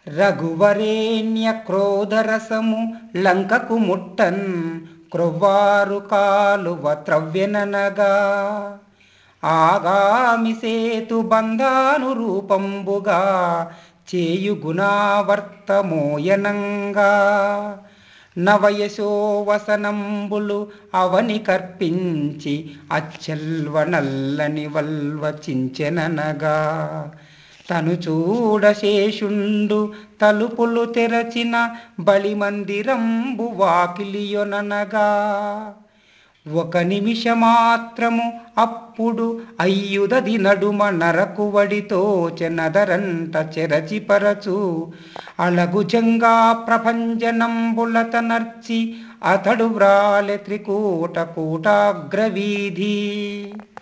రఘువరేణ్య క్రోధరసము లంకకు ముట్టన్ క్రొవ్వారు కాలువ త్రవ్యననగా ఆగామి సేతు బంధాను రూపంబుగా చేయు గుణావర్తమోయనంగా నవయశోవసనంబులు అవని కర్పించి అచ్చెల్వ నల్లని వల్వచించెననగా తను చూడ శేషుండు తలుపులు తెరచిన బలిమందిరంబు వాకిలియొననగా ఒక నిమిషమాత్రము అప్పుడు అయ్యుదది నడుమ నరకువడితో చెనదరంట చెరచిపరచు అలగు జంగా ప్రభంజనంబులతనర్చి అతడు వ్రాలె త్రికూట కూటాగ్రవీధి